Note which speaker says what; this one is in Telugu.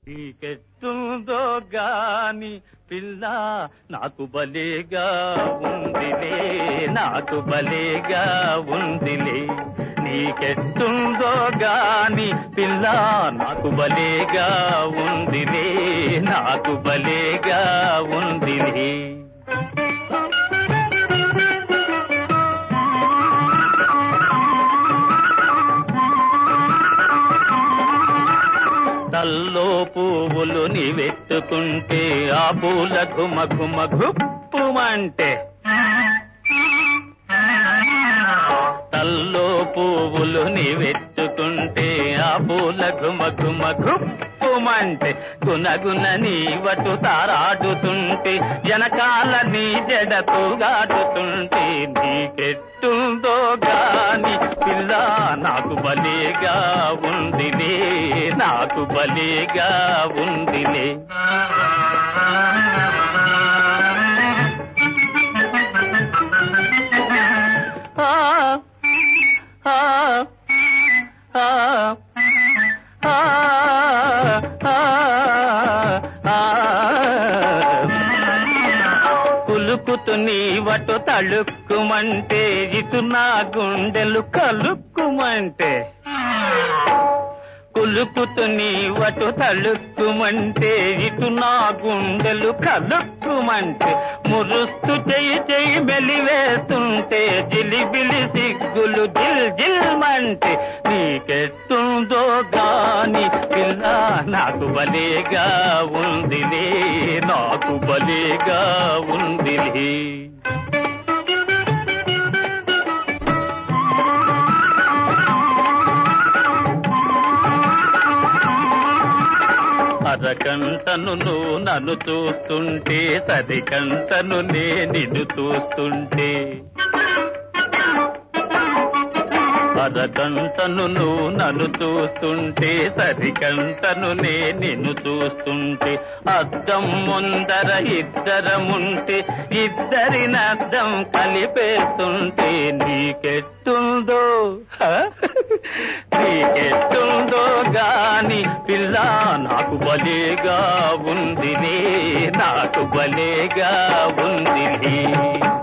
Speaker 1: నీకెట్టుందో గాని పిల్ల నాకు బలేగా ఉందిలే నాకు బలేగా ఉందిలే నీకెట్టుందో గాని పిల్ల నాకు బలేగా ఉందిలే నాకు బలేగా ఉందిలే తల్లో పువ్వులు నీవెత్తుకుంటే ఆ పూల ఘుమ ఘుమ గుప్పుమంటే తల్లో పువ్వులు నీవెత్తుకుంటే ఆ పూల ఘుమ ఘుమ గుప్పుమంటే గునగున నీవటు తారాడుతుంటే జనకాల నీ జడతో గాడుతుంటే నీకెట్టుందో గాని పిల్ల నాకు బలేగా ఉందిలే నాకు బలేగా ఉందిలే ఆ ఆ ఆ ఆ ఆ కులుకుతు నీవటు తళుక్కుమంటే ఇటు నా గుండెలు కలుక్కుమంటే కులుకుతు నీవటు తళుక్కుమంటే ఇటు నా గుండెలు కలుక్కుమంటే మురుస్తు చెయ్యి చెయ్యి మెలివేస్తుంటే జిలిబిలి సిగ్గులు జిల్ జిల్మంటే నీకెట్టుందో గాని పిల్ల నాకు బలేగా ఉందిలే నాకు బలేగా ఉందిలే అరకంటను నువ్వు నన్ను చూస్తుంటే సరికంటను నే నిన్ను చూస్తుంటే అరకంటను నువ్వు నన్ను చూస్తుంటే సరికంటను నే నిన్ను చూస్తుంటే అద్దం ముందర ఇద్దరముంటే ఇద్దరిని అద్దం కలిపేస్తుంటే నీకెట్టుందో హ? నీకెట్టుందో గాని పిల్ల నాకు బలేగా ఉందిలే నాకు బలేగా ఉందిలే